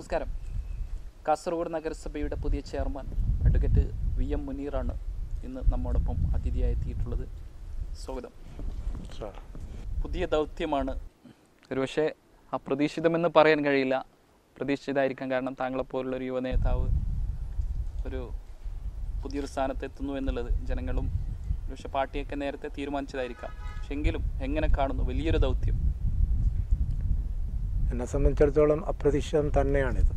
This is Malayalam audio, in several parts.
നമസ്കാരം കാസർഗോഡ് നഗരസഭയുടെ പുതിയ ചെയർമാൻ അഡ്വക്കേറ്റ് വി എം മുനീറാണ് ഇന്ന് നമ്മോടൊപ്പം അതിഥിയായി എത്തിയിട്ടുള്ളത് സ്വാഗതം പുതിയ ദൗത്യമാണ് ഒരുപക്ഷെ അപ്രതീക്ഷിതമെന്ന് പറയാൻ കഴിയില്ല പ്രതീക്ഷിതമായിരിക്കാം കാരണം താങ്കളെപ്പോലുള്ള ഒരു യുവ നേതാവ് ഒരു പുതിയൊരു സ്ഥാനത്ത് എത്തുന്നു എന്നുള്ളത് ജനങ്ങളും ഒരുപക്ഷെ പാർട്ടിയൊക്കെ നേരത്തെ തീരുമാനിച്ചതായിരിക്കാം പക്ഷെ എങ്കിലും എങ്ങനെ കാണുന്നു വലിയൊരു ദൗത്യം എന്നെ സംബന്ധിച്ചിടത്തോളം അപ്രതീക്ഷിതം തന്നെയാണിത്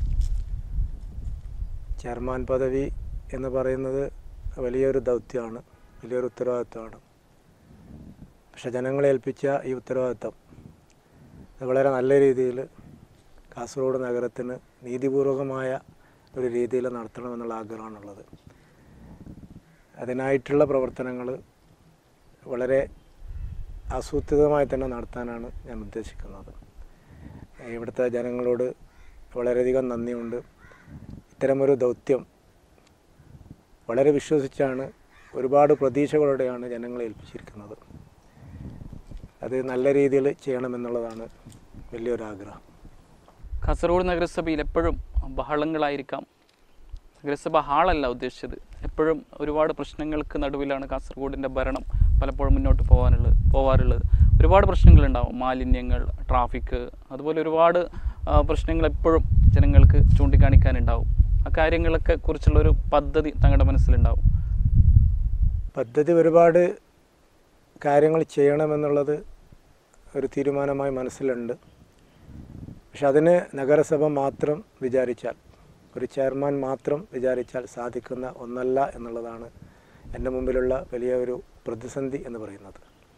ചെയർമാൻ പദവി എന്ന് പറയുന്നത് വലിയൊരു ദൗത്യമാണ് വലിയൊരു ഉത്തരവാദിത്വമാണ് പക്ഷെ ജനങ്ങളെ ഏൽപ്പിച്ച ഈ ഉത്തരവാദിത്വം അത് വളരെ നല്ല രീതിയിൽ കാസർഗോഡ് നഗരത്തിന് നീതിപൂർവകമായ ഒരു രീതിയിൽ നടത്തണമെന്നുള്ള ആഗ്രഹമാണുള്ളത് അതിനായിട്ടുള്ള പ്രവർത്തനങ്ങൾ വളരെ ആസൂത്രിതമായി തന്നെ നടത്താനാണ് ഞാൻ ഉദ്ദേശിക്കുന്നത് ഇവിടുത്തെ ജനങ്ങളോട് വളരെയധികം നന്ദിയുണ്ട് ഇത്തരമൊരു ദൗത്യം വളരെ വിശ്വസിച്ചാണ് ഒരുപാട് പ്രതീക്ഷകളോടെയാണ് ജനങ്ങളെ ഏൽപ്പിച്ചിരിക്കുന്നത് അത് നല്ല രീതിയിൽ ചെയ്യണമെന്നുള്ളതാണ് വലിയൊരാഗ്രഹം കാസർഗോഡ് നഗരസഭയിൽ എപ്പോഴും ബഹളങ്ങളായിരിക്കാം നഗരസഭ ഹാളല്ല ഉദ്ദേശിച്ചത് എപ്പോഴും ഒരുപാട് പ്രശ്നങ്ങൾക്ക് നടുവിലാണ് കാസർഗോഡിൻ്റെ ഭരണം പലപ്പോഴും മുന്നോട്ട് പോകാനുള്ളത് പോവാറുള്ളത് ഒരുപാട് പ്രശ്നങ്ങളുണ്ടാവും മാലിന്യങ്ങൾ ട്രാഫിക് അതുപോലെ ഒരുപാട് ആ, പ്രശ്നങ്ങൾ എപ്പോഴും ജനങ്ങൾക്ക് ചൂണ്ടിക്കാണിക്കാനുണ്ടാവും ആ കാര്യങ്ങളൊക്കെ കുറിച്ചുള്ളൊരു പദ്ധതി തങ്ങളുടെ മനസ്സിലുണ്ടാവും പദ്ധതി ഒരുപാട് കാര്യങ്ങൾ ചെയ്യണമെന്നുള്ളത് ഒരു തീരുമാനമായി മനസ്സിലുണ്ട് പക്ഷെ അതിന് നഗരസഭ മാത്രം വിചാരിച്ചാൽ ഒരു ചെയർമാൻ മാത്രം വിചാരിച്ചാൽ സാധിക്കുന്ന ഒന്നല്ല എന്നുള്ളതാണ് എൻ്റെ മുമ്പിലുള്ള വലിയ ഒരു പ്രതിസന്ധി എന്ന് പറയുന്നത്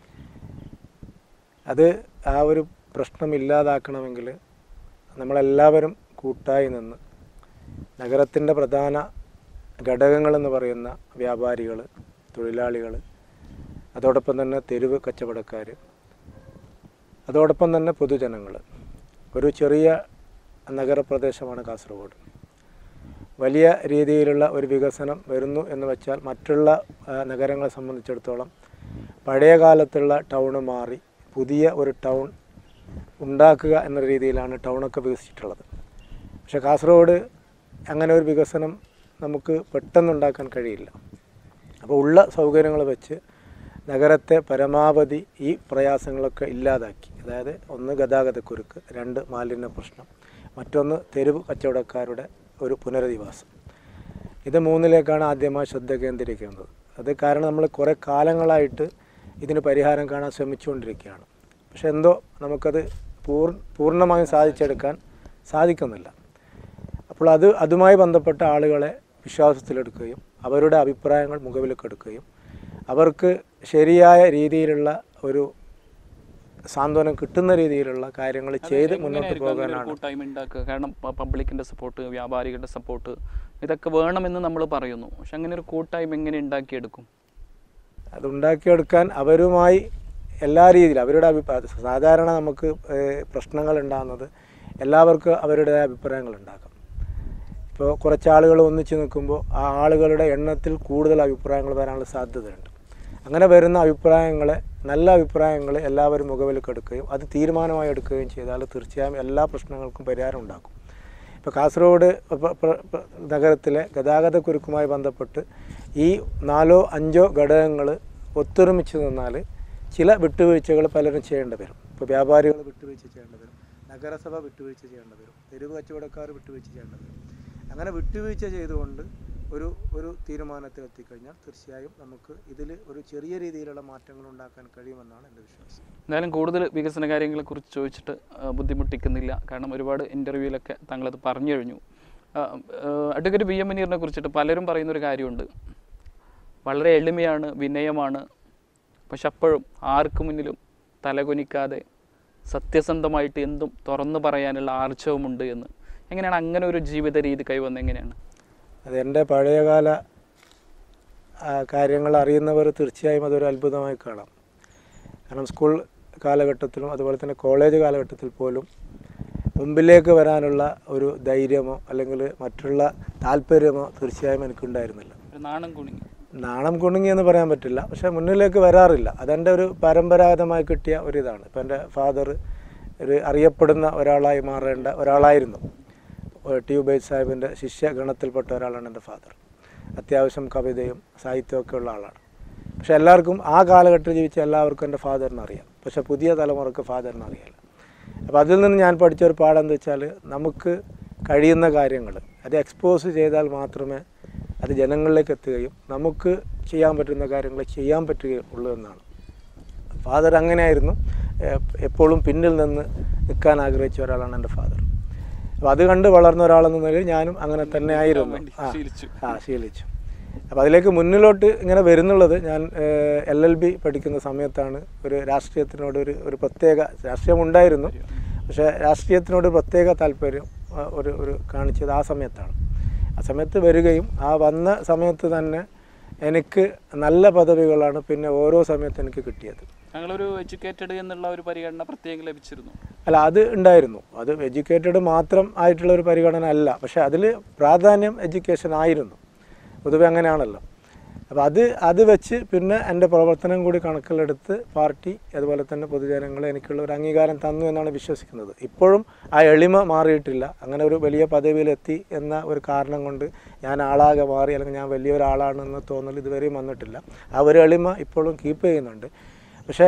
അത് ആ ഒരു പ്രശ്നം ഇല്ലാതാക്കണമെങ്കിൽ നമ്മളെല്ലാവരും കൂട്ടായി നിന്ന് നഗരത്തിൻ്റെ പ്രധാന ഘടകങ്ങളെന്ന് പറയുന്ന വ്യാപാരികൾ തൊഴിലാളികൾ അതോടൊപ്പം തന്നെ തെരുവ് കച്ചവടക്കാർ അതോടൊപ്പം തന്നെ പൊതുജനങ്ങൾ ഒരു ചെറിയ നഗരപ്രദേശമാണ് കാസർഗോഡ് വലിയ രീതിയിലുള്ള ഒരു വികസനം വരുന്നു എന്ന് വെച്ചാൽ മറ്റുള്ള ആ, നഗരങ്ങളെ സംബന്ധിച്ചിടത്തോളം പഴയ കാലത്തുള്ള ടൗണ് മാറി പുതിയ ഒരു ടൗൺ ഉണ്ടാക്കുക എന്ന രീതിയിലാണ് ടൗണൊക്കെ വികസിച്ചിട്ടുള്ളത് പക്ഷേ കാസർഗോഡ് അങ്ങനെ ഒരു വികസനം നമുക്ക് പെട്ടെന്ന് ഉണ്ടാക്കാൻ കഴിയില്ല അപ്പോൾ ഉള്ള സൗകര്യങ്ങൾ വെച്ച് നഗരത്തെ പരമാവധി ഈ പ്രയാസങ്ങളൊക്കെ ഇല്ലാതാക്കി അതായത് ഒന്ന് ഗതാഗതക്കുരുക്ക് രണ്ട് മാലിന്യ പ്രശ്നം മറ്റൊന്ന് തെരുവ് കച്ചവടക്കാരുടെ ഒരു പുനരധിവാസം ഇത് മൂന്നിലേക്കാണ് ആദ്യമായി ശ്രദ്ധ കേന്ദ്രീകരിക്കുന്നത് അത് കാരണം നമ്മൾ കുറേ കാലങ്ങളായിട്ട് ഇതിന് പരിഹാരം കാണാൻ ശ്രമിച്ചുകൊണ്ടിരിക്കുകയാണ് പക്ഷെ എന്തോ നമുക്കത് പൂർ പൂർണ്ണമായും സാധിച്ചെടുക്കാൻ സാധിക്കുന്നില്ല അപ്പോൾ അത് അതുമായി ബന്ധപ്പെട്ട ആളുകളെ വിശ്വാസത്തിലെടുക്കുകയും അവരുടെ അഭിപ്രായങ്ങൾ മുഖവിലേക്ക് എടുക്കുകയും അവർക്ക് ശരിയായ രീതിയിലുള്ള ഒരു സാന്ത്വനം കിട്ടുന്ന രീതിയിലുള്ള കാര്യങ്ങൾ ചെയ്ത് മുന്നോട്ട് എങ്ങനെയായിരിക്കും അങ്ങനെ ഒരു പോകാനാണ് കൂട്ടായ്മ ഉണ്ടാക്കുക കാരണം പബ്ലിക്കിൻ്റെ സപ്പോർട്ട് വ്യാപാരികളുടെ സപ്പോർട്ട് ഇതൊക്കെ വേണമെന്ന് നമ്മൾ പറയുന്നു പക്ഷെ അങ്ങനെ ഒരു കൂട്ടായ്മ എങ്ങനെ ഉണ്ടാക്കിയെടുക്കും അത് ഉണ്ടാക്കിയെടുക്കാൻ അവരുമായി എല്ലാ രീതിയിലും അവരുടെ അഭിപ്രായം സാധാരണ നമുക്ക് ഏഹ്, പ്രശ്നങ്ങൾ ഉണ്ടാകുന്നത് എല്ലാവർക്കും അവരുടേതായ അഭിപ്രായങ്ങൾ ഉണ്ടാക്കാം ഇപ്പോൾ കുറച്ച് ആളുകൾ ഒന്നിച്ച് നിൽക്കുമ്പോൾ ആ ആളുകളുടെ എണ്ണത്തിൽ കൂടുതൽ അഭിപ്രായങ്ങൾ വരാനുള്ള സാധ്യതയുണ്ട് അങ്ങനെ വരുന്ന അഭിപ്രായങ്ങളെ നല്ല അഭിപ്രായങ്ങൾ എല്ലാവരും മുഖവിലേക്ക് എടുക്കുകയും അത് തീരുമാനമായി എടുക്കുകയും ചെയ്താൽ തീർച്ചയായും എല്ലാ പ്രശ്നങ്ങൾക്കും പരിഹാരം ഉണ്ടാക്കും ഇപ്പോൾ കാസർഗോഡ് പ- പ- പ- നഗരത്തിലെ ഗതാഗതക്കുരുക്കുമായി ബന്ധപ്പെട്ട് ഈ നാലോ അഞ്ചോ ഘടകങ്ങൾ ഒത്തൊരുമിച്ച് നിന്നാൽ ചില വിട്ടുവീഴ്ചകൾ പലരും ചെയ്യേണ്ടി വരും ഇപ്പോൾ വ്യാപാരികൾ വിട്ടുവീഴ്ച ചെയ്യേണ്ടി വരും നഗരസഭ വിട്ടുവീഴ്ച ചെയ്യേണ്ടി വരും തെരുവ് കച്ചവടക്കാർ വിട്ടുവീഴ്ച ചെയ്യേണ്ടി വരും അങ്ങനെ വിട്ടുവീഴ്ച ചെയ്തുകൊണ്ട് ഒരു ഒരു തീരുമാനത്തിൽ എത്തിക്കഴിഞ്ഞാൽ തീർച്ചയായും നമുക്ക് ഇതിൽ ഒരു ചെറിയ രീതിയിലുള്ള മാറ്റങ്ങൾ ഉണ്ടാക്കാൻ കഴിയുമെന്നാണ് എൻ്റെ വിശ്വാസം എന്തായാലും കൂടുതൽ വികസന കാര്യങ്ങളെക്കുറിച്ച് ചോദിച്ചിട്ട് ആ, ബുദ്ധിമുട്ടിക്കുന്നില്ല കാരണം ഒരുപാട് ഇൻ്റർവ്യൂവിലൊക്കെ താങ്കളത് പറഞ്ഞു കഴിഞ്ഞു ആ, ആ, അഡ്വക്കേറ്റ് ബി എം മുനീറിനെ കുറിച്ചിട്ട് പലരും പറയുന്നൊരു കാര്യമുണ്ട് വളരെ എളിമയാണ് വിനയമാണ് പക്ഷെ അപ്പോഴും ആർക്ക് മുന്നിലും തലകുനിക്കാതെ സത്യസന്ധമായിട്ട് എന്തും തുറന്നു പറയാനുള്ള ആർജവമുണ്ട് എന്ന് എങ്ങനെയാണ് അങ്ങനെ ഒരു ജീവിത രീതി കൈവന്നത് എങ്ങനെയാണ് അത് എൻ്റെ പഴയകാല ആ, കാര്യങ്ങൾ അറിയുന്നവർ തീർച്ചയായും അതൊരു അത്ഭുതമായി കാണാം കാരണം സ്കൂൾ കാലഘട്ടത്തിലും അതുപോലെ തന്നെ കോളേജ് കാലഘട്ടത്തിൽ പോലും മുമ്പിലേക്ക് വരാനുള്ള ഒരു ധൈര്യമോ അല്ലെങ്കിൽ മറ്റുള്ള താല്പര്യമോ തീർച്ചയായും എനിക്കുണ്ടായിരുന്നില്ല ഒരു നാണം കുണുങ്ങി നാണം കുണുങ്ങി എന്ന് പറയാൻ പറ്റില്ല പക്ഷെ മുന്നിലേക്ക് വരാറില്ല അതെൻ്റെ ഒരു പരമ്പരാഗതമായി കിട്ടിയ ഒരിതാണ് ഇപ്പം എൻ്റെ ഫാദർ ഒരു അറിയപ്പെടുന്ന ഒരാളായി മാറേണ്ട ഒരാളായിരുന്നു ഏഹ്, ടി ഉബൈദ് സാഹിബിൻ്റെ ശിഷ്യ ഗണത്തിൽപ്പെട്ട ഒരാളാണ് എൻ്റെ ഫാദർ അത്യാവശ്യം കവിതയും സാഹിത്യമൊക്കെ ഉള്ള ആളാണ് പക്ഷെ എല്ലാവർക്കും ആ കാലഘട്ടത്തിൽ ജീവിച്ച എല്ലാവർക്കും എൻ്റെ ഫാദറിനെ അറിയാം പക്ഷെ പുതിയ തലമുറക്ക് ഫാദറിനെ അറിയില്ല അപ്പോൾ അതിൽ നിന്ന് ഞാൻ പഠിച്ച ഒരു പാഠം എന്താ വെച്ചാൽ നമുക്ക് കഴിയുന്ന കാര്യങ്ങൾ അത് എക്സ്പോസ് ചെയ്താൽ മാത്രമേ അത് ജനങ്ങളിലേക്ക് എത്തുകയും നമുക്ക് ചെയ്യാൻ പറ്റുന്ന കാര്യങ്ങൾ ചെയ്യാൻ പറ്റുകയുള്ളൂ എന്നാണ് ഫാദർ അങ്ങനെയായിരുന്നു എ- എപ്പോഴും പിന്നിൽ നിന്ന് നിൽക്കാൻ ആഗ്രഹിച്ച ഒരാളാണ് എൻ്റെ ഫാദർ അപ്പോൾ അത് കണ്ട് വളർന്ന ഒരാളെന്ന നിലയിൽ ഞാനും അങ്ങനെ തന്നെ ആയിരുന്നു വേണ്ടി ആ ശീലിച്ചു. ആ ശീലിച്ചു അപ്പോൾ അതിലേക്ക് മുന്നിലോട്ട് ഇങ്ങനെ വരുന്നുള്ളത് ഞാൻ എൽ എൽ ബി പഠിക്കുന്ന സമയത്താണ് ഒരു രാഷ്ട്രീയത്തിനോട് ഒരു ഒരു പ്രത്യേക രാഷ്ട്രീയം ഉണ്ടായിരുന്നു പക്ഷേ രാഷ്ട്രീയത്തിനോട് പ്രത്യേക താല്പര്യം ആ, ഒരു ഒരു കാണിച്ചത് ആ സമയത്താണ് ആ സമയത്ത് വരികയും ആ വന്ന സമയത്ത് തന്നെ എനിക്ക് നല്ല പദവികളാണ് പിന്നെ ഓരോ സമയത്ത് എനിക്ക് കിട്ടിയത് ഞങ്ങളൊരു എഡ്യൂക്കേറ്റഡ് എന്നുള്ള ഒരു പരിഗണന പ്രത്യേകം ലഭിച്ചിരുന്നു അല്ല അത് ഉണ്ടായിരുന്നു അത് എഡ്യൂക്കേറ്റഡ് മാത്രം ആയിട്ടുള്ള ഒരു പരിഗണന അല്ല പക്ഷെ അതിൽ പ്രാധാന്യം എഡ്യൂക്കേഷൻ ആയിരുന്നു പൊതുവെ അങ്ങനെയാണല്ലോ അപ്പോൾ അത് അത് വെച്ച് പിന്നെ എൻ്റെ പ്രവർത്തനം കൂടി കണക്കിലെടുത്ത് പാർട്ടി അതുപോലെ തന്നെ പൊതുജനങ്ങൾ എനിക്കുള്ള ഒരു അംഗീകാരം തന്നു എന്നാണ് വിശ്വസിക്കുന്നത് ഇപ്പോഴും ആ എളിമ മാറിയിട്ടില്ല അങ്ങനെ ഒരു വലിയ പദവിയിലെത്തി എന്ന ഒരു കാരണം കൊണ്ട് ഞാൻ ആളാകെ മാറി അല്ലെങ്കിൽ ഞാൻ വലിയൊരാളാണെന്ന് തോന്നൽ ഇതുവരെയും വന്നിട്ടില്ല ആ ഒരു എളിമ ഇപ്പോഴും കീപ്പ് ചെയ്യുന്നുണ്ട് പക്ഷേ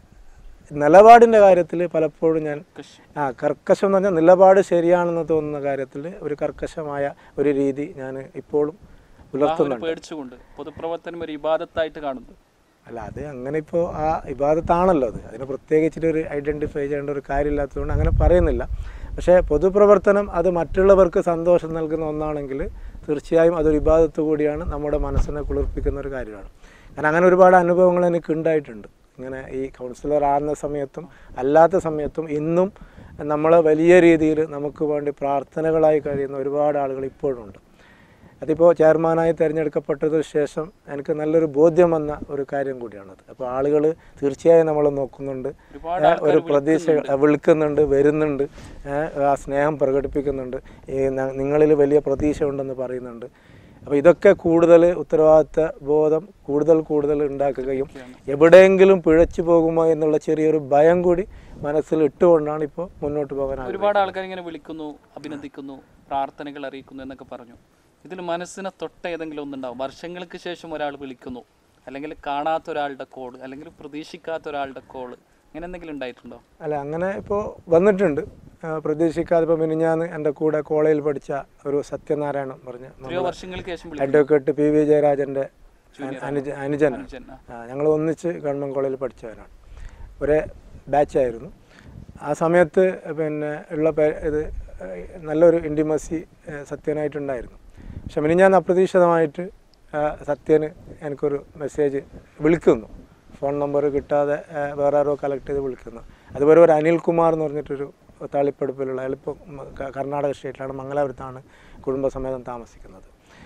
നിലപാടിൻ്റെ കാര്യത്തിൽ പലപ്പോഴും ഞാൻ കൃഷി ആ കർക്കശം എന്ന് പറഞ്ഞാൽ നിലപാട് ശരിയാണെന്ന് തോന്നുന്ന കാര്യത്തിൽ ഒരു കർക്കശമായ ഒരു രീതി ഞാൻ ഇപ്പോഴും ആ ഒരു പുലർത്തുന്നുണ്ട് പേടിച്ചുകൊണ്ട് പൊതുപ്രവർത്തനം ഒരു ഇബാദത്തായിട്ട് കാണുന്നു അല്ല അത് അങ്ങനെ ഇപ്പോൾ ആ ഇബാദത്താണല്ലോ അത് അതിന് പ്രത്യേകിച്ചിട്ട് ഒരു ഐഡൻറ്റിഫൈ ചെയ്യേണ്ട ഒരു കാര്യമില്ലാത്തതുകൊണ്ട് അങ്ങനെ പറയുന്നില്ല പക്ഷേ പൊതുപ്രവർത്തനം അത് മറ്റുള്ളവർക്ക് സന്തോഷം നൽകുന്ന ഒന്നാണെങ്കിൽ തീർച്ചയായും അതൊരു ഇബാദത്ത് കൂടിയാണ് നമ്മുടെ മനസ്സിനെ കുളിർപ്പിക്കുന്ന ഒരു കാര്യമാണ് കാരണം അങ്ങനെ ഒരുപാട് അനുഭവങ്ങൾ എനിക്ക് ഉണ്ടായിട്ടുണ്ട് ഇങ്ങനെ ഈ കൗൺസിലർ ആകുന്ന സമയത്തും അല്ലാത്ത സമയത്തും ഇന്നും നമ്മൾ വലിയ രീതിയിൽ നമുക്ക് വേണ്ടി പ്രാർത്ഥനകളായി കഴിയുന്ന ഒരുപാട് ആളുകൾ ഇപ്പോഴും ഉണ്ട് അതിപ്പോൾ ചെയർമാനായി തിരഞ്ഞെടുക്കപ്പെട്ടതിന് ശേഷം എനിക്ക് നല്ലൊരു ബോധ്യം വന്ന ഒരു കാര്യം കൂടിയാണത് അപ്പോൾ ആളുകൾ തീർച്ചയായും നമ്മൾ നോക്കുന്നുണ്ട് ഒരുപാട് ഏ, ആൾക്കാർ ഒരു പ്രതീക്ഷ വിളിക്കുന്നുണ്ട് വരുന്നുണ്ട് ഏ, ആ സ്നേഹം പ്രകടിപ്പിക്കുന്നുണ്ട് ഈ ന- നിങ്ങളിൽ വലിയ പ്രതീക്ഷ ഉണ്ടെന്ന് പറയുന്നുണ്ട് അപ്പോൾ ഇതൊക്കെ കൂടുതൽ ഉത്തരവാദിത്ത ബോധം കൂടുതൽ കൂടുതൽ ഉണ്ടാക്കുകയും എവിടെയെങ്കിലും പിഴച്ചു പോകുമോ എന്നുള്ള ചെറിയൊരു ഭയം കൂടി മനസ്സിൽ ഇട്ടുകൊണ്ടാണ് ഇപ്പോൾ മുന്നോട്ട് പോകാൻ ആഗ്രഹിക്കുന്നത്. ഒരുപാട് ആൾക്കാർ ഇങ്ങനെ വിളിക്കുന്നു അഭിനന്ദിക്കുന്നു പ്രാർത്ഥനകൾ അറിയിക്കുന്നു എന്നൊക്കെ പറഞ്ഞു ഇതിൽ മനസ്സിനെ തൊട്ട ഏതെങ്കിലും ഒന്നുണ്ടാവും വർഷങ്ങൾക്ക് ശേഷം ഒരാൾ വിളിക്കുന്നു അല്ലെങ്കിൽ കാണാത്ത ഒരാളുടെ കോള് അല്ലെങ്കിൽ പ്രതീക്ഷിക്കാത്ത ഒരാളുടെ കോള് അങ്ങനെ എന്തെങ്കിലും ഉണ്ടായിട്ടുണ്ടോ അല്ല അങ്ങനെ ഇപ്പോൾ വന്നിട്ടുണ്ട് ആ, പ്രതീക്ഷിക്കാതെ ഇപ്പോൾ മിനിഞ്ഞാന്ന് എൻ്റെ കൂടെ കോളേജിൽ പഠിച്ച ഒരു സത്യനാരായണൻ പറഞ്ഞ എത്രയോ വർഷങ്ങൾക്ക് ശേഷം വിളിക്കുന്നു അഡ്വക്കേറ്റ് പി വി ജയരാജൻ്റെ അനുജ അനുജനാണ് അനുജൻ, ആ. ഞങ്ങൾ ഒന്നിച്ച് ഗവൺമെൻറ് കോളേജിൽ പഠിച്ചവരാണ് ഒരേ ബാച്ചായിരുന്നു ആ സമയത്ത് പിന്നെ ഉള്ള പേ ഇത് ഏഹ്, നല്ലൊരു ഇൻറ്റിമസി സത്യനായിട്ടുണ്ടായിരുന്നു പക്ഷെ മിനിഞ്ഞാന്ന് അപ്രതീക്ഷിതമായിട്ട് ആ, സത്യന് എനിക്കൊരു മെസ്സേജ് വിളിക്കുന്നു ഫോൺ നമ്പർ കിട്ടാതെ ആ, വേറെ ആരോ കളക്ട് ചെയ്ത് വിളിക്കുന്നു അതുപോലെ ഒരു അനിൽകുമാർ എന്ന് പറഞ്ഞിട്ടൊരു താളിപ്പടുപ്പിലുള്ള അയാളിപ്പോൾ ക- കർണാടക സ്റ്റേറ്റിലാണ് മംഗലാപുരത്താണ് കുടുംബസമേതം താമസിക്കുന്നത്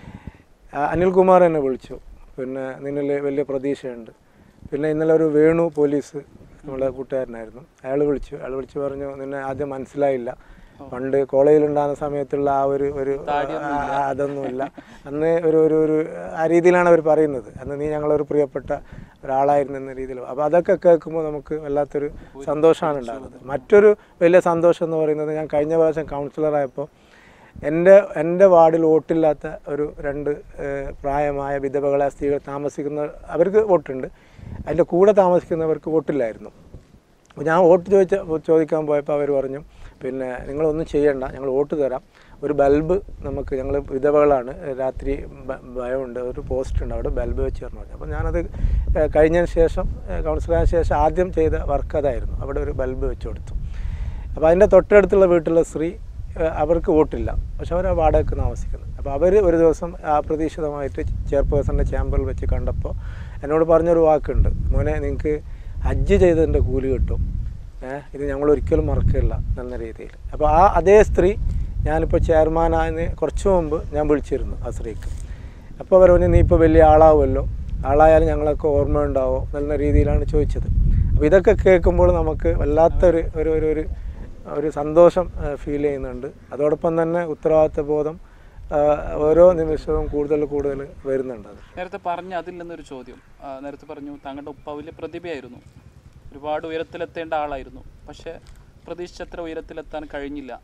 ആ, അനിൽകുമാർ എന്നെ വിളിച്ചു പിന്നെ നിന്നിൽ വലിയ പ്രതീക്ഷയുണ്ട് പിന്നെ ഇന്നലെ ഒരു വേണു പോലീസ് നമ്മളെ കൂട്ടുകാരനായിരുന്നു അയാൾ വിളിച്ചു അയാൾ വിളിച്ചു പറഞ്ഞു നിന്നെ ആദ്യം മനസ്സിലായില്ല പണ്ട് കോളേജിലുണ്ടാകുന്ന സമയത്തുള്ള ആ ഒരു ഒരു ആ, അതൊന്നുമില്ല അന്ന് ഒരു ഒരു ഒരു ആ രീതിയിലാണ് അവർ പറയുന്നത് അന്ന് നീ ഞങ്ങളൊരു പ്രിയപ്പെട്ട ഒരാളായിരുന്നു എന്ന രീതിയിൽ അപ്പോൾ അതൊക്കെ കേൾക്കുമ്പോൾ നമുക്ക് വല്ലാത്തൊരു സന്തോഷമാണ് ഉണ്ടാകുന്നത് മറ്റൊരു വലിയ സന്തോഷം എന്ന് പറയുന്നത് ഞാൻ കഴിഞ്ഞ പ്രാവശ്യം കൗൺസിലറായപ്പോൾ എൻ്റെ എൻ്റെ വാർഡിൽ വോട്ടില്ലാത്ത ഒരു രണ്ട് ഏഹ്, പ്രായമായ വിധവകളെ സ്ത്രീകൾ താമസിക്കുന്ന അവർക്ക് വോട്ടുണ്ട് അതിൻ്റെ കൂടെ താമസിക്കുന്നവർക്ക് വോട്ടില്ലായിരുന്നു അപ്പോൾ ഞാൻ വോട്ട് ചോദിച്ച ചോദിക്കാൻ പോയപ്പോൾ അവർ പറഞ്ഞു പിന്നെ നിങ്ങളൊന്നും ചെയ്യണ്ട ഞങ്ങൾ വോട്ട് തരാം ഒരു ബൾബ് നമുക്ക് ഞങ്ങൾ വിധവകളാണ് രാത്രി ഭ- ഭയമുണ്ട് ഒരു പോസ്റ്റ് ഉണ്ട് അവിടെ ബൾബ് വെച്ച് തരണം പറഞ്ഞു അപ്പോൾ ഞാനത് ഏഹ്, കഴിഞ്ഞതിന് ശേഷം ഏഹ്, കൗൺസിലറായ ശേഷം ആദ്യം ചെയ്ത വർക്ക് അതായിരുന്നു അവിടെ ഒരു ബൾബ് വെച്ച് കൊടുത്തു അപ്പോൾ അതിൻ്റെ തൊട്ടടുത്തുള്ള വീട്ടിലെ സ്ത്രീ ഏഹ്, അവർക്ക് വോട്ടില്ല പക്ഷെ അവർ ആ വാടകയ്ക്ക് താമസിക്കുന്നത് അപ്പോൾ അവർ ഒരു ദിവസം അപ്രതീക്ഷിതമായിട്ട് ചെയർപേഴ്സൻ്റെ ചേമ്പറിൽ വെച്ച് കണ്ടപ്പോൾ എന്നോട് പറഞ്ഞൊരു വാക്കുണ്ട് മോനെ നിങ്ങൾക്ക് ഹജ്ജ് ചെയ്തതിൻ്റെ കൂലി കിട്ടും ഏഹ്, ഇത് ഞങ്ങൾ ഒരിക്കലും മറക്കില്ല എന്ന രീതിയിൽ അപ്പോൾ ആ അതേ സ്ത്രീ ഞാനിപ്പോൾ ചെയർമാനായതിന് കുറച്ച് മുമ്പ് ഞാൻ വിളിച്ചിരുന്നു ആ സ്ത്രീക്ക് അപ്പോൾ അവർ പറഞ്ഞു നീ ഇപ്പോൾ വലിയ ആളാവുമല്ലോ ആളായാലും ഞങ്ങളൊക്കെ ഓർമ്മ ഉണ്ടാവോ എന്ന രീതിയിലാണ് ചോദിച്ചത് അപ്പോൾ ഇതൊക്കെ കേൾക്കുമ്പോൾ നമുക്ക് വല്ലാത്തൊരു ഒരു ഒരു ഒരു ഒരു സന്തോഷം ഫീൽ ചെയ്യുന്നുണ്ട് അതോടൊപ്പം തന്നെ ഉത്തരവാദിത്ത ബോധം ആ, ഓരോ നിമിഷവും കൂടുതൽ കൂടുതൽ വരുന്നുണ്ട് അത് നേരത്തെ പറഞ്ഞ അതിൽ നിന്നൊരു ചോദ്യം ആ, നേരത്തെ പറഞ്ഞു താങ്കളുടെ ഉപ്പ വലിയ പ്രതിഭയായിരുന്നു ഒരുപാട് ഉയരത്തിലെത്തേണ്ട ആളായിരുന്നു പക്ഷേ പ്രതീക്ഷിച്ചത്ര ഉയരത്തിലെത്താൻ കഴിഞ്ഞില്ല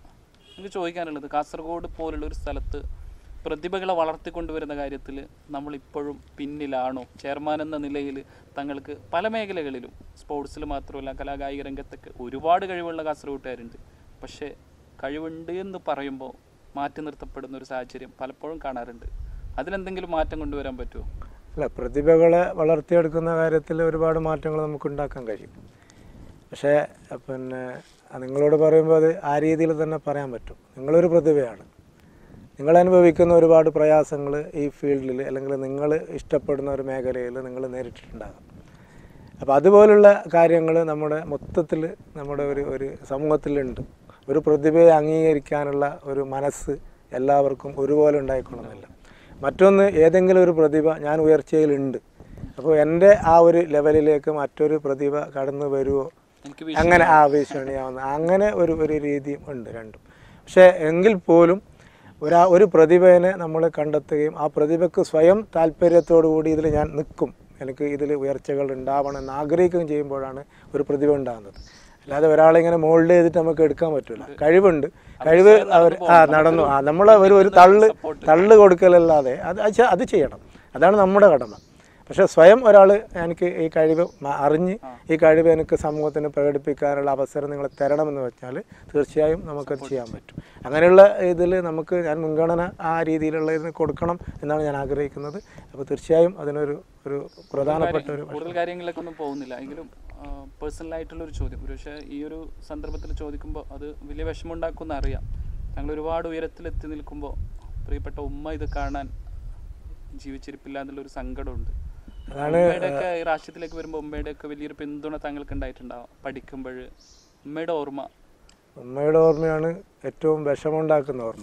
എനിക്ക് ചോദിക്കാനുള്ളത് കാസർഗോഡ് പോലുള്ള ഒരു സ്ഥലത്ത് പ്രതിഭകളെ വളർത്തിക്കൊണ്ടുവരുന്ന കാര്യത്തിൽ നമ്മൾ ഇപ്പോഴും പിന്നിലാണോ ചെയർമാൻ എന്ന നിലയിൽ തങ്ങൾക്ക് പല മേഖലകളിലും സ്പോർട്സിൽ മാത്രമല്ല കലാകായിക രംഗത്തൊക്കെ ഒരുപാട് കഴിവുള്ള കാസർഗോട്ടുകാരുണ്ട് പക്ഷേ കഴിവുണ്ട് എന്ന് പറയുമ്പോൾ മാറ്റി നിർത്തപ്പെടുന്ന ഒരു സാഹചര്യം പലപ്പോഴും കാണാറുണ്ട് അതിലെന്തെങ്കിലും മാറ്റം കൊണ്ടുവരാൻ പറ്റുമോ അല്ല പ്രതിഭകളെ വളർത്തിയെടുക്കുന്ന കാര്യത്തിൽ ഒരുപാട് മാറ്റങ്ങൾ നമുക്ക് ഉണ്ടാക്കാൻ കഴിയും പക്ഷേ പിന്നെ അത് നിങ്ങളോട് പറയുമ്പോൾ അത് ആ രീതിയിൽ തന്നെ പറയാൻ പറ്റും നിങ്ങളൊരു പ്രതിഭയാണ് നിങ്ങൾ അനുഭവിക്കുന്ന ഒരുപാട് പ്രയാസങ്ങൾ ഈ ഫീൽഡിൽ അല്ലെങ്കിൽ നിങ്ങൾ ഇഷ്ടപ്പെടുന്ന ഒരു മേഖലയിൽ നിങ്ങൾ നേരിട്ടിട്ടുണ്ടാകാം അപ്പോൾ അതുപോലുള്ള കാര്യങ്ങൾ നമ്മുടെ മൊത്തത്തിൽ നമ്മുടെ ഒരു ഒരു സമൂഹത്തിലുണ്ട് ഒരു പ്രതിഭയെ അംഗീകരിക്കാനുള്ള ഒരു മനസ്സ് എല്ലാവർക്കും ഒരുപോലെ ഉണ്ടായിക്കൊള്ളുന്നില്ല മറ്റൊന്ന് ഏതെങ്കിലും ഒരു പ്രതിഭ ഞാൻ ഉയർച്ചയിലുണ്ട് അപ്പോൾ എൻ്റെ ആ ഒരു ലെവലിലേക്ക് മറ്റൊരു പ്രതിഭ കടന്നു വരുമോ എനിക്ക് അങ്ങനെ ആ ഭീഷണിയാവുന്ന അങ്ങനെ ഒരു ഒരു രീതിയും ഉണ്ട് രണ്ടും പക്ഷേ എങ്കിൽ പോലും ഒരാ ഒരു പ്രതിഭേനെ നമ്മൾ കണ്ടെത്തുകയും ആ പ്രതിഭയ്ക്ക് സ്വയം താല്പര്യത്തോടു കൂടി ഇതിൽ ഞാൻ നിൽക്കും എനിക്ക് ഇതിൽ ഉയർച്ചകൾ ഉണ്ടാവണം എന്ന് ആഗ്രഹിക്കുകയും ചെയ്യുമ്പോഴാണ് ഒരു പ്രതിഭ ഉണ്ടാകുന്നത് അല്ലാതെ ഒരാളെ ഇങ്ങനെ മോൾഡ് ചെയ്തിട്ട് നമുക്ക് എടുക്കാൻ പറ്റില്ല കഴിവുണ്ട് കഴിവ് അവർ ആ നടന്നു ആ നമ്മൾ ഒരു ഒരു തള്ള് തള്ള് കൊടുക്കലല്ലാതെ അത് അത് ചെ- അത് ചെയ്യണം അതാണ് നമ്മുടെ കടമ പക്ഷെ സ്വയം ഒരാൾ എനിക്ക് ഈ കഴിവ് മ- അറിഞ്ഞ് ഈ കഴിവ് എനിക്ക് സമൂഹത്തിന് പ്രകടിപ്പിക്കാനുള്ള അവസരം നിങ്ങൾ തരണമെന്ന് വെച്ചാൽ തീർച്ചയായും നമുക്കത് ചെയ്യാൻ പറ്റും അങ്ങനെയുള്ള ഇതിൽ നമുക്ക് ഞാൻ മുൻഗണന ആ രീതിയിലുള്ള ഇതിന് കൊടുക്കണം എന്നാണ് ഞാൻ ആഗ്രഹിക്കുന്നത് അപ്പോൾ തീർച്ചയായും അതിനൊരു ഒരു പ്രധാനപ്പെട്ട ഒരു കൂടുതൽ കാര്യങ്ങളിലേക്കൊന്നും പോകുന്നില്ല എങ്കിലും പേഴ്സണൽ ആയിട്ടുള്ള ഒരു ചോദ്യം പക്ഷേ ഈ ഒരു സന്ദർഭത്തിൽ ചോദിക്കുമ്പോൾ അത് വലിയ വിഷമമുണ്ടാക്കുമെന്ന് അറിയാം ഞങ്ങൾ ഒരുപാട് ഉയരത്തിലെത്തി നിൽക്കുമ്പോൾ പ്രിയപ്പെട്ട ഉമ്മ ഇത് കാണാൻ ജീവിച്ചിരിപ്പില്ല എന്നുള്ളൊരു സങ്കടമുണ്ട് ഉമ്മയുടെയൊക്കെ ഈ രാഷ്ട്രീയത്തിലേക്ക് വരുമ്പോൾ ഉമ്മയുടെയൊക്കെ വലിയൊരു പിന്തുണ താങ്കൾക്ക് ഉണ്ടായിട്ടുണ്ടാവും പഠിക്കുമ്പോൾ ഉമ്മയുടെ ഓർമ്മ ഉമ്മയുടെ ഓർമ്മയാണ് ഏറ്റവും വിഷമമുണ്ടാക്കുന്ന ഓർമ്മ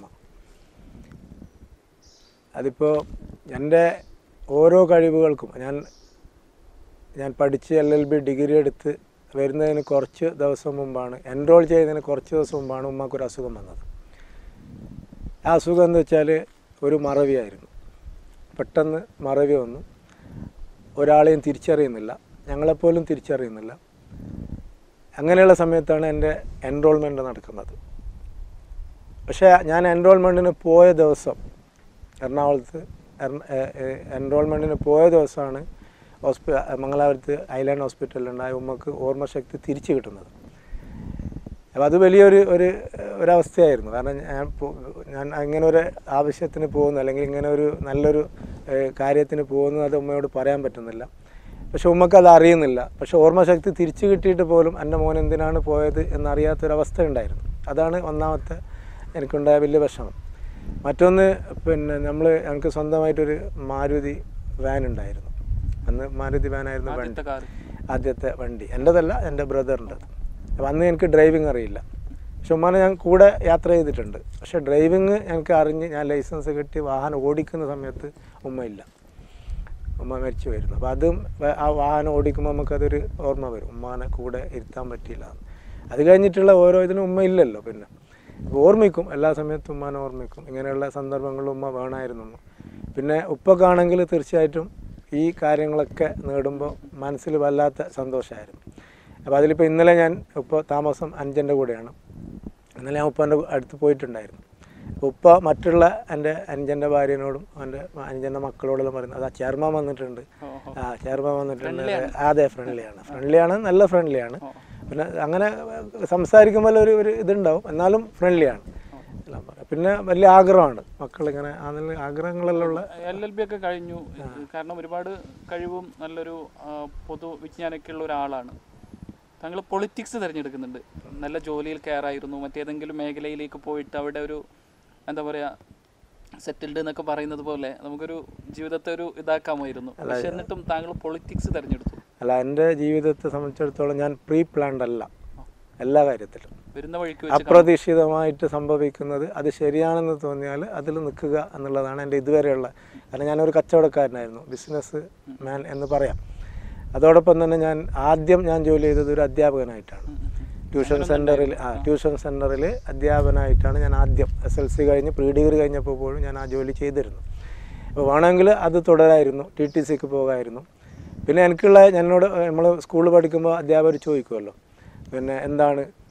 അതിപ്പോൾ എൻ്റെ ഓരോ കഴിവുകൾക്കും ഞാൻ ഞാൻ പഠിച്ച് എൽ എൽ ബി ഡിഗ്രി എടുത്ത് വരുന്നതിന് കുറച്ച് ദിവസം മുമ്പാണ് എൻറോൾ ചെയ്യുന്നതിന് കുറച്ച് ദിവസം മുമ്പാണ് ഉമ്മക്കൊരു അസുഖം വന്നത് ആ അസുഖം എന്ന് വെച്ചാൽ ഒരു മറവിയായിരുന്നു പെട്ടെന്ന് മറവി വന്നു ഒരാളെയും തിരിച്ചറിയുന്നില്ല ഞങ്ങളെപ്പോലും തിരിച്ചറിയുന്നില്ല അങ്ങനെയുള്ള സമയത്താണ് എൻ്റെ എൻറോൾമെൻറ്റ് നടക്കുന്നത് പക്ഷേ ഞാൻ എൻറോൾമെൻറ്റിന് പോയ ദിവസം എറണാകുളത്ത് എൻറോൾമെൻറ്റിന് പോയ ദിവസമാണ് ഹോസ്പി മംഗലാപുരത്ത് ഐലാൻഡ് ഹോസ്പിറ്റലിലുണ്ടായ ഉമ്മക്ക് ഓർമ്മശക്തി തിരിച്ചു കിട്ടുന്നത് അപ്പോൾ അത് വലിയൊരു ഒരു ഒരവസ്ഥയായിരുന്നു കാരണം ഞാൻ പോ- ഞാൻ ഇങ്ങനെ ഒരു ആവശ്യത്തിന് പോകുന്നു അല്ലെങ്കിൽ ഇങ്ങനെ ഒരു നല്ലൊരു ഏഹ്, കാര്യത്തിന് പോകുന്നു അത് ഉമ്മയോട് പറയാൻ പറ്റുന്നില്ല പക്ഷെ ഉമ്മക്ക് അത് അറിയുന്നില്ല പക്ഷെ ഓർമ്മശക്തി തിരിച്ചു കിട്ടിയിട്ട് പോലും എൻ്റെ മോൻ എന്തിനാണ് പോയത് എന്നറിയാത്തൊരവസ്ഥ ഉണ്ടായിരുന്നു അതാണ് ഒന്നാമത്തെ എനിക്കുണ്ടായ വലിയ വിഷമം മറ്റൊന്ന് പിന്നെ നമ്മൾ ഞങ്ങൾക്ക് സ്വന്തമായിട്ടൊരു മാരുതി വാൻ ഉണ്ടായിരുന്നു അന്ന് മാരുതി വാനായിരുന്നു വണ്ടി ആദ്യത്തെ കാർ ആദ്യത്തെ വണ്ടി എൻ്റെതല്ല എൻ്റെ ബ്രദറിൻ്റെത് അപ്പോൾ അന്ന് എനിക്ക് ഡ്രൈവിംഗ് അറിയില്ല പക്ഷെ ഉമ്മാനെ ഞാൻ കൂടെ യാത്ര ചെയ്തിട്ടുണ്ട് പക്ഷേ ഡ്രൈവിംഗ് എനിക്ക് അറിഞ്ഞ് ഞാൻ ലൈസൻസ് കിട്ടി വാഹനം ഓടിക്കുന്ന സമയത്ത് ഉമ്മയില്ല ഉമ്മ മരിച്ചു വരുന്നു അപ്പോൾ അതും വ- ആ വാഹനം ഓടിക്കുമ്പോൾ നമുക്കതൊരു ഓർമ്മ വരും ഉമ്മാനെ കൂടെ ഇരുത്താൻ പറ്റിയില്ല എന്ന്. അത് കഴിഞ്ഞിട്ടുള്ള ഓരോ ഇതിനും ഉമ്മ ഇല്ലല്ലോ പിന്നെ അപ്പോൾ ഓർമ്മിക്കും എല്ലാ സമയത്തും ഉമ്മാനെ ഓർമ്മിക്കും ഇങ്ങനെയുള്ള സന്ദർഭങ്ങളിൽ ഉമ്മ വേണമായിരുന്നു ഉമ്മ. പിന്നെ ഉപ്പക്കാണെങ്കിൽ തീർച്ചയായിട്ടും ഈ കാര്യങ്ങളൊക്കെ നേടുമ്പോൾ മനസ്സിൽ വല്ലാത്ത സന്തോഷമായിരുന്നു അപ്പോൾ അതിലിപ്പോൾ ഇന്നലെ ഞാൻ ഇപ്പോൾ താമസം അഞ്ചൻ്റെ കൂടെയാണ് ഇന്നലെ ഞാൻ ഉപ്പാൻ്റെ അടുത്ത് പോയിട്ടുണ്ടായിരുന്നു അപ്പോൾ ഉപ്പ മറ്റുള്ള എൻ്റെ അഞ്ചൻ്റെ ഭാര്യനോടും എൻ്റെ അഞ്ചൻ്റെ മക്കളോടെല്ലാം പറയുന്നത് അതാ ചെയർമാൻ വന്നിട്ടുണ്ട് ഓഹോ. ആ ചെയർമാൻ വന്നിട്ടുണ്ട് അതെ ഫ്രണ്ട്ലിയാണ് ഫ്രണ്ട്ലിയാണ് നല്ല ഫ്രണ്ട്ലിയാണ് പിന്നെ അങ്ങനെ സംസാരിക്കുമ്പോൾ ഒരു ഒരു ഇതുണ്ടാവും എന്നാലും ഫ്രണ്ട്ലിയാണ് എല്ലാം പറയാം പിന്നെ വലിയ ആഗ്രഹമാണ് മക്കളിങ്ങനെ അതിൽ ആഗ്രഹങ്ങളെല്ലാം ഉള്ള എൽ എൽ ബി ഒക്കെ കഴിഞ്ഞു കാരണം ഒരുപാട് കഴിവും നല്ലൊരു ആ, പൊതു വിജ്ഞാനമൊക്കെ ഉള്ള ഒരാളാണ് താങ്കൾ പൊളിറ്റിക്സ് തിരഞ്ഞെടുക്കുന്നുണ്ട് നല്ല ജോലിയിൽ കയറായിരുന്നു മറ്റേതെങ്കിലും മേഖലയിലേക്ക് പോയിട്ട് അവിടെ ഒരു എന്താ പറയുക സെറ്റിൽഡ് എന്നൊക്കെ പറയുന്നത് പോലെ നമുക്കൊരു ജീവിതത്തെ ഒരു ഇതാക്കാമായിരുന്നു പക്ഷെ എന്നിട്ടും താങ്കൾ പൊളിറ്റിക്സ് തിരഞ്ഞെടുത്തു അല്ല എൻ്റെ ജീവിതത്തെ സംബന്ധിച്ചിടത്തോളം ഞാൻ പ്രീ പ്ലാൻഡ് അല്ല എല്ലാ കാര്യത്തിലും വരുന്ന വഴിക്ക് വെച്ച് അപ്രതീക്ഷിതമായിട്ട് സംഭവിക്കുന്നത് അത് ശരിയാണെന്ന് തോന്നിയാൽ അതിൽ നിൽക്കുക എന്നുള്ളതാണ് എൻ്റെ ഇതുവരെയുള്ള കാരണം ഞാനൊരു കച്ചവടക്കാരനായിരുന്നു ബിസിനസ് മാൻ എന്ന് പറയാം അതോടൊപ്പം തന്നെ ഞാൻ ആദ്യം ഞാൻ ജോലി ചെയ്തത് ഒരു അധ്യാപകനായിട്ടാണ് ട്യൂഷൻ സെൻറ്ററിൽ ആ ട്യൂഷൻ സെൻറ്ററിൽ അധ്യാപകനായിട്ടാണ് ഞാൻ ആദ്യം എസ് എൽ സി കഴിഞ്ഞ് പ്രീ ഡിഗ്രി കഴിഞ്ഞപ്പോൾ പോലും ഞാൻ ആ ജോലി ചെയ്തിരുന്നു അപ്പോൾ വേണമെങ്കിൽ അത് തുടരായിരുന്നു ടി ടി സിക്ക് പോകായിരുന്നു പിന്നെ എനിക്കുള്ള എന്നോട് നമ്മൾ സ്കൂളിൽ പഠിക്കുമ്പോൾ അധ്യാപകർ ചോദിക്കുമല്ലോ പിന്നെ എന്താണ്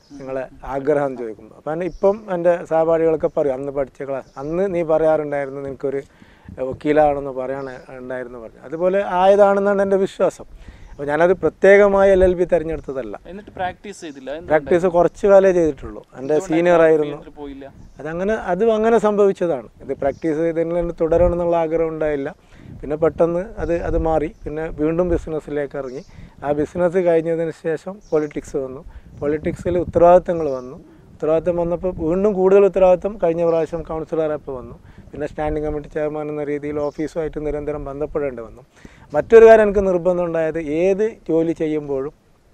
നിങ്ങളെ ആഗ്രഹം എന്ന് ചോദിക്കുമ്പോൾ അപ്പം ഇപ്പം എൻ്റെ സഹപാഠികളൊക്കെ പറയും അന്ന് പഠിച്ച ക്ലാസ് അന്ന് നീ പറയാറുണ്ടായിരുന്നു നിനക്കൊരു വക്കീലാണെന്ന് പറയാൻ ഉണ്ടായിരുന്നു പറഞ്ഞു അതുപോലെ ആയതാണെന്നാണ് എൻ്റെ വിശ്വാസം അപ്പോൾ ഞാനത് പ്രത്യേകമായി എൽ എൽ ബി തിരഞ്ഞെടുത്തതല്ല എന്നിട്ട് പ്രാക്ടീസ് ചെയ്തില്ല എന്ത് പ്രാക്ടീസ് കുറച്ച് കാലേ ചെയ്തിട്ടുള്ളൂ എൻ്റെ സീനിയർ ആയിരുന്നു ഇതിൽ പോയില്ല അതങ്ങനെ അതും അങ്ങനെ സംഭവിച്ചതാണ് ഇത് പ്രാക്ടീസ് ചെയ്തതിൽ തന്നെ തുടരണം എന്നുള്ള ആഗ്രഹം ഉണ്ടായില്ല പിന്നെ പെട്ടെന്ന് അത് അത് മാറി പിന്നെ വീണ്ടും ബിസിനസ്സിലേക്ക് ഇറങ്ങി ആ ബിസിനസ് കഴിഞ്ഞതിന് ശേഷം പൊളിറ്റിക്സ് വന്നു പൊളിറ്റിക്സിൽ ഉത്തരവാദിത്തങ്ങൾ വന്നു ഉത്തരവാദിത്തം വന്നപ്പോൾ വീണ്ടും കൂടുതൽ ഉത്തരവാദിത്തം കഴിഞ്ഞ പ്രാവശ്യം കൗൺസിലറായപ്പോൾ വന്നു പിന്നെ സ്റ്റാൻഡിംഗ് കമ്മിറ്റി ചെയർമാൻ എന്ന രീതിയിൽ ഓഫീസുമായിട്ട് നിരന്തരം ബന്ധപ്പെടേണ്ടി വന്നു മറ്റൊരു കാര്യം എനിക്ക് നിർബന്ധം ഉണ്ടായത് ഏത് ജോലി ചെയ്യുമ്പോഴും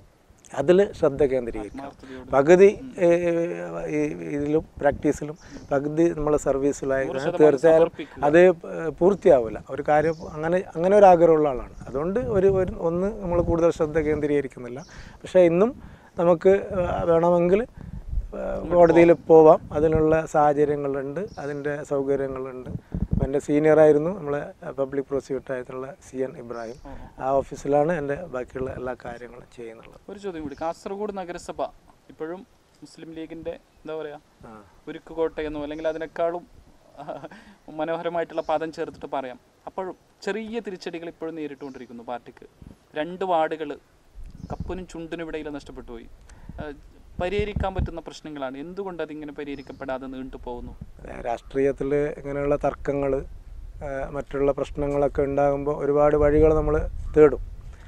അതിൽ ശ്രദ്ധ കേന്ദ്രീകരിക്കണം ആത്മാർത്ഥതയോട് പകുതി ഏഹ്, ഈ ഇതിലും പ്രാക്ടീസിലും പകുതി നമ്മളെ സർവീസിലായി തീർച്ചയായും സമർപ്പിക്കുക. അത് ഏഹ്, പൂർത്തിയാവില്ല ഒരു കാര്യം അങ്ങനെ അങ്ങനെ ഒരു ആഗ്രഹമുള്ള ആളാണ് അതുകൊണ്ട് ഒരു ഒരു ഒന്ന് നമ്മൾ കൂടുതൽ ശ്രദ്ധ കേന്ദ്രീകരിക്കുന്നില്ല പക്ഷേ ഇന്നും നമുക്ക് ഏഹ്, വേണമെങ്കിൽ ഏഹ്, കോടതിയിൽ പോവാം അതിനുള്ള സാഹചര്യങ്ങളുണ്ട് അതിൻ്റെ സൗകര്യങ്ങളുണ്ട് അപ്പോൾ എൻ്റെ സീനിയറായിരുന്നു നമ്മളെ പബ്ലിക് പ്രോസിക്യൂട്ടർ ആയിട്ടുള്ള സി എൻ ഇബ്രാഹിം ആ ഓഫീസിലാണ് എൻ്റെ ബാക്കിയുള്ള എല്ലാ കാര്യങ്ങളും ചെയ്യുന്നുള്ളത് ഒരു ചോദ്യം കൂടി കാസർഗോഡ് നഗരസഭ ഇപ്പോഴും മുസ്ലിം ലീഗിന്റെ എന്താ പറയാ ആ ഉരുക്ക് കോട്ടയെന്നോ അല്ലെങ്കിൽ അതിനേക്കാളും ആ, മനോഹരമായിട്ടുള്ള പദം ചേർത്തിട്ട് പറയാം അപ്പോഴും ചെറിയ തിരിച്ചടികൾ ഇപ്പോഴും നേരിട്ടുകൊണ്ടിരിക്കുന്നു പാർട്ടിക്ക് രണ്ട് വാർഡുകൾ കപ്പനും ചുണ്ടിനും ഇടയിൽ നഷ്ടപ്പെട്ടു പോയി ആ, പരിഹരിക്കാൻ പറ്റുന്ന പ്രശ്നങ്ങളാണ് എന്തുകൊണ്ട് അതിങ്ങനെ പരിഹരിക്കപ്പെടാതെ നീണ്ടു പോകുന്നു രാഷ്ട്രീയത്തിൽ ഇങ്ങനെയുള്ള തർക്കങ്ങൾ മറ്റുള്ള പ്രശ്നങ്ങളൊക്കെ ഉണ്ടാകുമ്പോൾ ഒരുപാട് വഴികൾ നമ്മൾ തേടും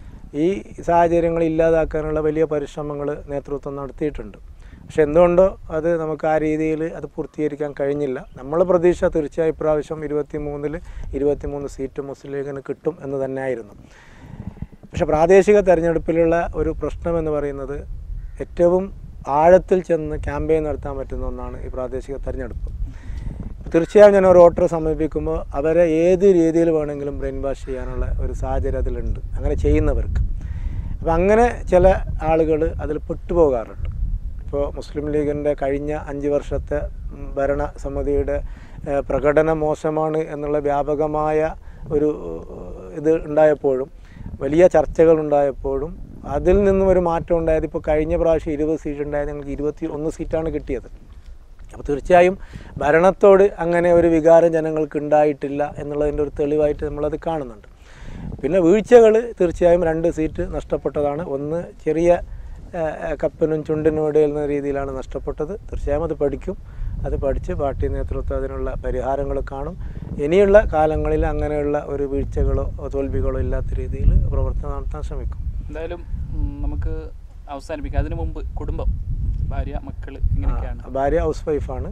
ഈ സാഹചര്യങ്ങൾ ഇല്ലാതാക്കാനുള്ള വലിയ പരിശ്രമങ്ങൾ നേതൃത്വം നടത്തിയിട്ടുണ്ട് പക്ഷെ എന്തുകൊണ്ടോ അത് നമുക്ക് ആ രീതിയിൽ അത് പൂർത്തീകരിക്കാൻ കഴിഞ്ഞില്ല നമ്മളെ പ്രതീക്ഷ തീർച്ചയായും ഇപ്രാവശ്യം ഇരുപത്തി മൂന്നിൽ ഇരുപത്തി മൂന്ന് സീറ്റ് മുസ്ലിം ലീഗിന് കിട്ടും എന്ന് തന്നെയായിരുന്നു പക്ഷെ പ്രാദേശിക തെരഞ്ഞെടുപ്പിലുള്ള ഒരു പ്രശ്നം എന്ന് പറയുന്നത് ഏറ്റവും ആഴത്തിൽ ചെന്ന് ക്യാമ്പയിൻ നടത്താൻ പറ്റുന്ന ഒന്നാണ് ഈ പ്രാദേശിക തെരഞ്ഞെടുപ്പ് തീർച്ചയായും ഞാൻ ഒരു വോട്ടറെ സമീപിക്കുമ്പോൾ അവരെ ഏത് രീതിയിൽ വേണമെങ്കിലും ബ്രെയിൻ വാഷ് ചെയ്യാനുള്ള ഒരു സാഹചര്യം അതിലുണ്ട് അങ്ങനെ ചെയ്യുന്നവർക്ക് അപ്പം അങ്ങനെ ചില ആളുകൾ അതിൽ പെട്ടുപോകാറുണ്ട് ഇപ്പോൾ മുസ്ലിം ലീഗിൻ്റെ കഴിഞ്ഞ അഞ്ച് വർഷത്തെ ഉം, ഭരണസമിതിയുടെ ഏഹ്, പ്രകടനം മോശമാണ് എന്നുള്ള വ്യാപകമായ ഒരു ഏഹ്, ഇത് ഉണ്ടായപ്പോഴും വലിയ ചർച്ചകൾ ഉണ്ടായപ്പോഴും അതിൽ നിന്നും ഒരു മാറ്റം ഉണ്ടായത് ഇപ്പോൾ കഴിഞ്ഞ പ്രാവശ്യം ഇരുപത് സീറ്റ് ഉണ്ടായത് ഞങ്ങൾക്ക് ഇരുപത്തി ഒന്ന് സീറ്റാണ് കിട്ടിയത് അപ്പോൾ തീർച്ചയായും ഭരണത്തോട് അങ്ങനെ ഒരു വികാരം ജനങ്ങൾക്ക് ഉണ്ടായിട്ടില്ല എന്നുള്ളതിൻ്റെ ഒരു തെളിവായിട്ട് നമ്മളത് കാണുന്നുണ്ട് പിന്നെ വീഴ്ചകൾ തീർച്ചയായും രണ്ട് സീറ്റ് നഷ്ടപ്പെട്ടതാണ് ഒന്ന് ചെറിയ ആ, ആ, കപ്പനും ചുണ്ടിനും ഇടയിൽ എന്ന രീതിയിലാണ് നഷ്ടപ്പെട്ടത് തീർച്ചയായും അത് പഠിക്കും അത് പഠിച്ച് പാർട്ടി നേതൃത്വം അതിനുള്ള പരിഹാരങ്ങൾ കാണും ഇനിയുള്ള കാലങ്ങളിൽ അങ്ങനെയുള്ള ഒരു വീഴ്ചകളോ തോൽവികളോ ഇല്ലാത്ത രീതിയിൽ പ്രവർത്തനം നടത്താൻ ശ്രമിക്കും എന്തായാലും ഉം, നമുക്ക് അവസാനിപ്പിക്കാം അതിനു മുമ്പ് കുടുംബം ഭാര്യ മക്കള് ഇങ്ങനെയൊക്കെയാണ് ആ, ഭാര്യ ഹൗസ് വൈഫാണ്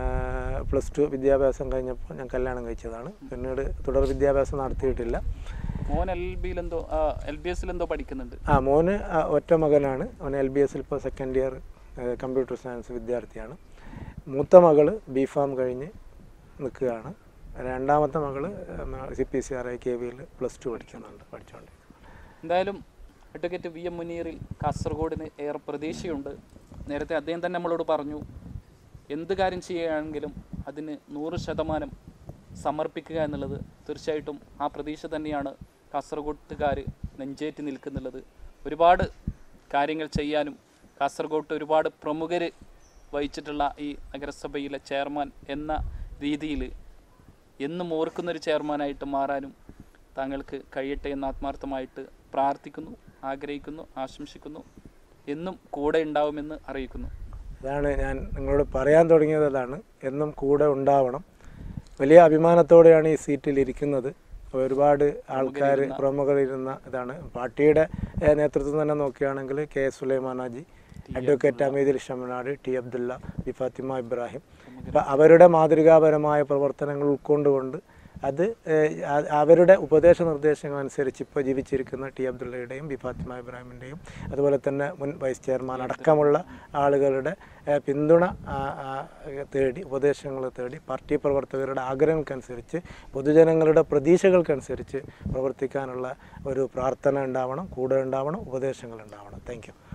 പ്ലസ് ടു വിദ്യാഭ്യാസം കഴിഞ്ഞപ്പോൾ ഞാൻ കല്യാണം കഴിച്ചതാണ് പിന്നീട് തുടർ വിദ്യാഭ്യാസം നടത്തിയിട്ടില്ല മോൻ എൽ ബിയിൽ എന്തോ എൽ ബി എസിൽ എന്തോ പഠിക്കുന്നുണ്ട് ആ മോന് ആ, ഒറ്റ മകനാണ് അവൻ എൽ ബി എസിൽ ഇപ്പോൾ സെക്കൻഡ് ഇയർ കമ്പ്യൂട്ടർ സയൻസ് വിദ്യാർത്ഥിയാണ് മൂത്ത മകള് ബി ഫാം കഴിഞ്ഞ് നിൽക്കുകയാണ് രണ്ടാമത്തെ മകള് C P C R I K വിയിൽ പ്ലസ് ടു പഠിക്കുന്നുണ്ട് പഠിച്ചുകൊണ്ട് എന്തായാലും അഡ്വക്കേറ്റ് വി എം മുനീറിൽ കാസർഗോഡിന് ഏറെ പ്രതീക്ഷയുണ്ട് നേരത്തെ അദ്ദേഹം തന്നെ നമ്മളോട് പറഞ്ഞു എന്ത് കാര്യം ചെയ്യുകയാണെങ്കിലും അതിന് നൂറ് ശതമാനം സമർപ്പിക്കുക എന്നുള്ളത് തീർച്ചയായിട്ടും ആ പ്രതീക്ഷ തന്നെയാണ് കാസർഗോട്ടുകാർ നെഞ്ചേറ്റി നിൽക്കുന്നുള്ളത് ഒരുപാട് കാര്യങ്ങൾ ചെയ്യാനും കാസർഗോട്ട് ഒരുപാട് പ്രമുഖർ വഹിച്ചിട്ടുള്ള ഈ നഗരസഭയിലെ ചെയർമാൻ എന്ന രീതിയിൽ എന്നും ഓർക്കുന്നൊരു ചെയർമാനായിട്ട് മാറാനും താങ്കൾക്ക് കഴിയട്ടെ എന്ന് ആത്മാർത്ഥമായിട്ട് പ്രാർത്ഥിക്കുന്നു ആഗ്രഹിക്കുന്നു ആശംസിക്കുന്നു എന്നും കൂടെ ഉണ്ടാവുമെന്ന് അറിയിക്കുന്നു അതാണ് ഞാൻ നിങ്ങളോട് പറയാൻ തുടങ്ങിയത് അതാണ് എന്നും കൂടെ ഉണ്ടാവണം വലിയ അഭിമാനത്തോടെയാണ് ഈ സീറ്റിൽ ഇരിക്കുന്നത് ഒരുപാട് ആൾക്കാർ പ്രമുഖരിരുന്ന ഇതാണ് പാർട്ടിയുടെ ഏഹ്, നേതൃത്വം തന്നെ നോക്കുകയാണെങ്കിൽ കെ എസ് സുലൈമാനാജി advocate Ameedul Shamnad T Abdulla B Fathima Ibrahim അപ്പം അവരുടെ മാതൃകാപരമായ പ്രവർത്തനങ്ങൾ ഉൾക്കൊണ്ടുകൊണ്ട് അത് ഏഹ്, അ- അവരുടെ ഉപദേശ നിർദ്ദേശങ്ങൾ അനുസരിച്ച് ഇപ്പോൾ ജീവിച്ചിരിക്കുന്ന ടി അബ്ദുള്ളയുടെയും ബി ഫാത്തിമ ഇബ്രാഹിമിൻ്റെയും അതുപോലെ തന്നെ മുൻ വൈസ് ചെയർമാൻ അടക്കമുള്ള ആളുകളുടെ ഏഹ്, പിന്തുണ ആ, ആ, തേടി ഉപദേശങ്ങൾ തേടി പാർട്ടി പ്രവർത്തകരുടെ ആഗ്രഹങ്ങൾക്കനുസരിച്ച് പൊതുജനങ്ങളുടെ പ്രതീക്ഷകൾക്കനുസരിച്ച് പ്രവർത്തിക്കാനുള്ള ഒരു പ്രാർത്ഥന ഉണ്ടാവണം കൂടെ ഉണ്ടാവണം ഉപദേശങ്ങൾ ഉണ്ടാവണം താങ്ക് യു